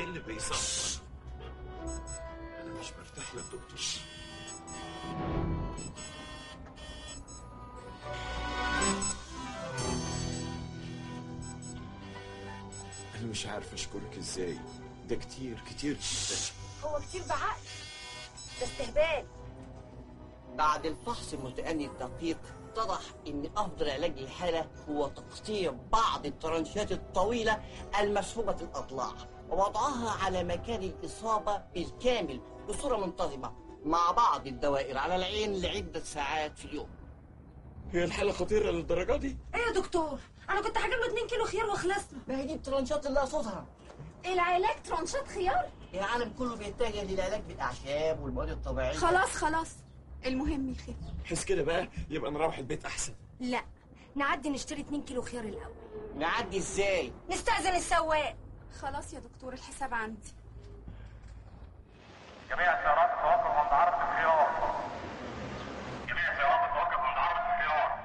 ايه اللي بيصفر انا مش مرتاح للدكتور انا مش عارف اشكرك ازاي ده كتير كتير جدا هو كتير بعقل ده استهبال بعد الفحص المتأني الدقيق اتضح ان افضل علاج للحالة هو تقطيع بعض الترنشات الطويلة المسحوبة الاضلاع ووضعها على مكان الاصابة بالكامل بصورة منتظمة مع بعض الدوائر على العين لعدة ساعات في اليوم هي الحالة خطيرة للدرجة دي؟ ايه يا دكتور انا كنت هجيب له 2 كيلو خيار وخلصنا ما هي دي الترنشات اللي اقصدها العلاج ترانشات خيار العالم كله بيتجه للعلاج بالاعشاب والمواد الطبيعية خلاص خلاص المهم يخف حس كده بقى يبقى نروح البيت احسن لا نعدي نشتري 2 كيلو خيار الاول نعدي ازاي؟ نستأذن السواق خلاص يا دكتور الحساب عندي جميع السيارات تتوقف عند عرض الخيار جميع السيارات تتوقف عند عرض الخيار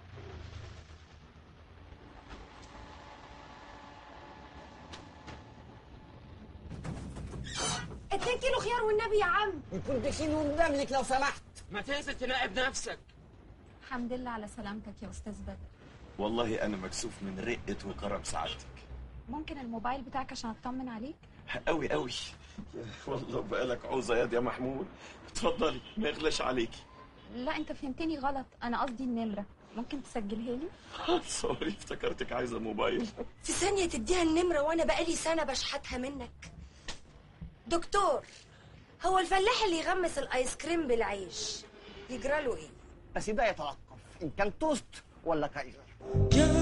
2 كيلو خيار والنبي يا عم يكون بكيلو قدامك لو سمحت ما تنزل تراقب نفسك الحمد لله على سلامتك يا استاذ بدر والله انا مكسوف من رقة وكرم سعادتك ممكن الموبايل بتاعك عشان اطمن عليك قوي قوي والله بقالك عوزة يا محمود اتفضلي ما يغلاش عليكي لا انت فهمتني غلط انا قصدي النمره ممكن تسجلها لي سوري افتكرتك عايزة موبايل في ثانية تديها النمرة وانا بقالي سنة بشحتها منك دكتور هو الفلاح اللي يغمس الايس كريم بالعيش يجرى له ايه بس ده يتوقف ان كان توست ولا كايزر يا